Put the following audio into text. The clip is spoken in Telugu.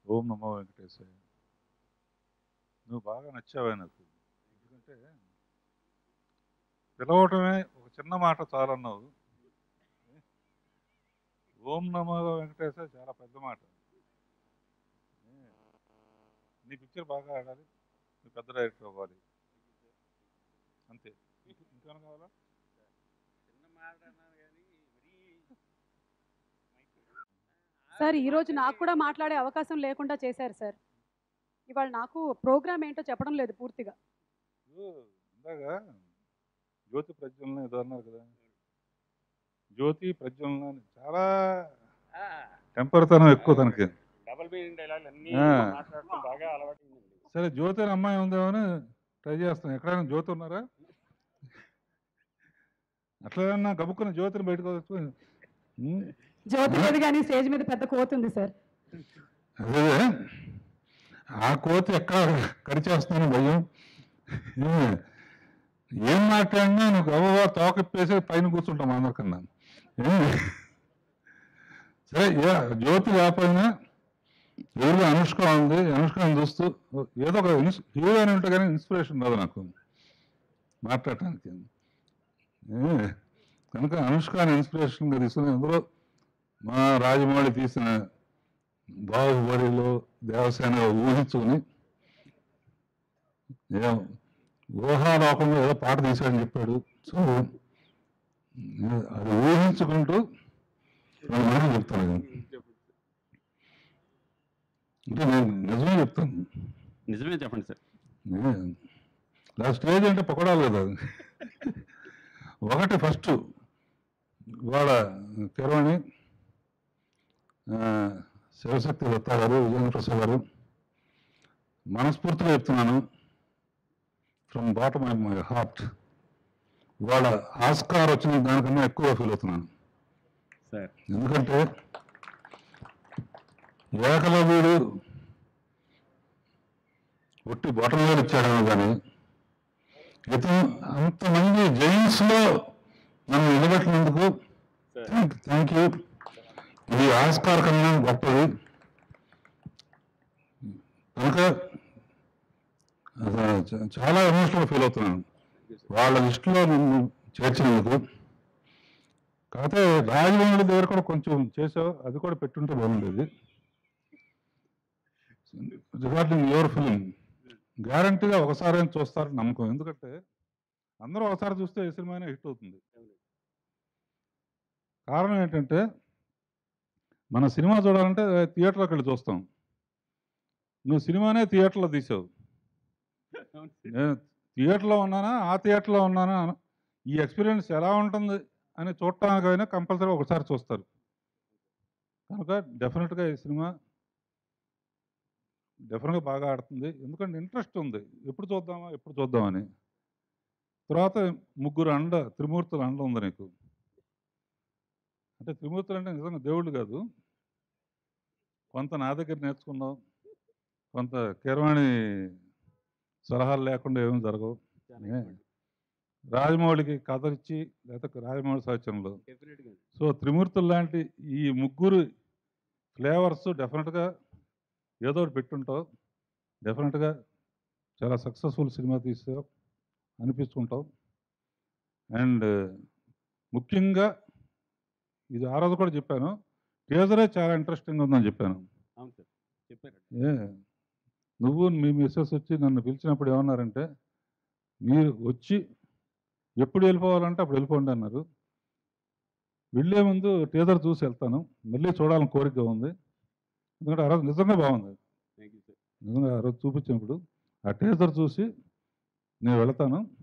ఓం నమో వెంకటేశాయ నువ్వు బాగా నచ్చావే నాకు ఎందుకంటే పిలవటమే ఒక చిన్న మాట చాలన్నావు ఓం నమో వెంకటేశాయ చాలా పెద్ద మాట నీ పిక్చర్ బాగా ఆడాలి నువ్వు పెద్ద డైరెక్టర్ అవ్వాలి అంతే ఇంక- ఇంకేమైనా కావాలా సార్ ఈరోజు నాకు కూడా మాట్లాడే అవకాశం లేకుండా చేశారు సార్ ఇవాళ నాకు ప్రోగ్రామ్ ఏంటో చెప్పడం లేదు పూర్తిగా ఇదిగో ఇందాక జ్యోతి ప్రజ్వలన ఏదో అన్నారు కదా జ్యోతి ప్రజ్వలన అని చాలా టెంపర్తనం ఎక్కువ తనకి డబల్ మీనింగ్ డైలాగ్ అన్ని ఆ. మాట్లాడటం బాగా అలవాటు సరే జ్యోతి అని అమ్మాయి ఉందేమో అని ట్రై చేస్తాను ఎక్కడైనా జ్యోతి ఉన్నారా అట్లా గబుక్కున్న జ్యోతిని బయటకు వచ్చి ఉమ్, జ్యోతి లేదు కానీ స్టేజ్ మీద పెద్ద కోతి ఉంది సార్ అదే ఆ కోతి ఎక్కడ కరిచేస్తాను భయం ఏ, ఏం మాట్లాడినా నువ్వు గబగబా తోకప్పేసి పైన కూర్చుంటాం అందరికన్నా ఏ, సరే ఏ, జ్యోతి లేకపోయినా ఎవరు అనుష్క ఉంది అనుష్కని చూస్తూ ఏదో ఒక ఇన్స్ హీరోయిన్ ఉంటే కానీ ఇన్స్పిరేషన్ రాదు నాకు మాట్లాడటానికి ఏ, కనుక అనుష్కని ఇన్స్పిరేషన్గా తీసుకుని అందులో మా రాజమౌళి తీసిన బాహుబలిలో దేవసేన ఊహించుకుని ఏం ఊహాలోకంలో ఏదో పాట తీశాడని చెప్పాడు సో అది ఊహించుకుంటూ రెండు మాటలు చెప్తాను నేను. అంటే నేను నిజమే చెప్తాను నిజమే చెప్పండి సార్ ఏ, ఇలా స్టేజ్ అంటే పకోడాలు కదా ఒకటి ఫస్ట్ ఇవాళ కిరవాణి ఆ, శివశక్తి దత్తా గారు విజేంద్ర ప్రసాద్ గారు మనస్ఫూర్తిగా చెప్తున్నాను from bottom of my heart ఇవాళ ఆస్కార్ వచ్చిన దానికన్నా ఎక్కువ ఫీల్ అవుతున్నాను సార్ ఎందుకంటే ఏకలవ్యుడు ఒట్టి బొటనవేలు ఇచ్చాడేమో కానీ ఇతను అంతమంది జైన్స్లో నన్ను నిలబెట్టినందుకు సార్ థ్యాంక్ యూ ఇది ఆస్కార్ కన్నా గొప్పది కనుక అసలు చ- చాలా ఎమోషనల్ ఫీల్ అవుతున్నాను వాళ్ళ లిస్టులో నన్ను చేర్చినందుకు కాకపోతే రాజమౌళి దగ్గర కూడా కొంచెం చేసావు అది కూడా పెట్టుంటే బాగుండేది రిగార్డింగ్ యువర్ ఫిలిం గ్యారంటీగా ఒకసారి చూస్తారని నమ్మకం ఎందుకంటే అందరూ ఒకసారి చూస్తే ఈ సినిమా హిట్ అవుతుంది కారణం ఏంటంటే మన సినిమా చూడాలంటే థియేటర్లోకి వెళ్ళి చూస్తాం నువ్వు సినిమానే థియేటర్లో తీసావు అవును సార్. నేను థియేటర్లో ఉన్నానా ఆ థియేటర్లో ఉన్నానా అన- ఈ ఎక్స్పీరియన్స్ ఎలా ఉంటుంది అని చూడటానికైనా కంపల్సరీ ఒకసారి చూస్తారు కనుక డెఫినెట్గా ఈ సినిమా డెఫినెట్గా బాగా ఆడుతుంది ఎందుకంటే ఇంట్రెస్ట్ ఉంది ఎప్పుడు చూద్దామా ఎప్పుడు చూద్దామని తర్వాత ముగ్గురు అండ త్రిమూర్తుల అండ ఉంది నీకు అంటే త్రిమూర్తులు అంటే నిజంగా దేవుళ్ళు కాదు కొంత నా దగ్గర నేర్చుకున్నావు కొంత కీరవాణి సలహాలు లేకుండా ఏమీ జరగవు ఏ. రాజమౌళికి కథ ఇచ్చి లేకపోతే రాజమౌళి సహచరంలో Definitely. సో త్రిమూర్తులు లాంటి ఈ ముగ్గురు ఫ్లేవర్స్ డెఫినెట్గా ఏదో ఒకటి పెట్టుంటావు డెఫినెట్గా చాలా సక్సెస్ఫుల్ సినిమా తీసావు అనిపించుకుంటావు అండ్ ముఖ్యంగా ఇది ఆ రోజు కూడా చెప్పాను టీజరే చాలా ఇంట్రెస్టింగ్ ఉందని చెప్పాను అవును సార్ చెప్పారు ఏ నువ్వు మీ మిస్సెస్ వచ్చి నన్ను పిలిచినప్పుడు ఏమన్నారంటే మీరు వచ్చి ఎప్పుడు వెళ్ళిపోవాలంటే అప్పుడు వెళ్ళిపోండి అన్నారు వెళ్ళే ముందు టీజర్ చూసి వెళ్తాను మళ్ళీ చూడాలని కోరిక ఉంది ఎందుకంటే ఆ రోజు నిజంగా బాగుంది థ్యాంక్ యూ సార్ నిజంగా ఆ రోజు చూపించినప్పుడు ఆ టీజర్ చూసి నేను వెళతాను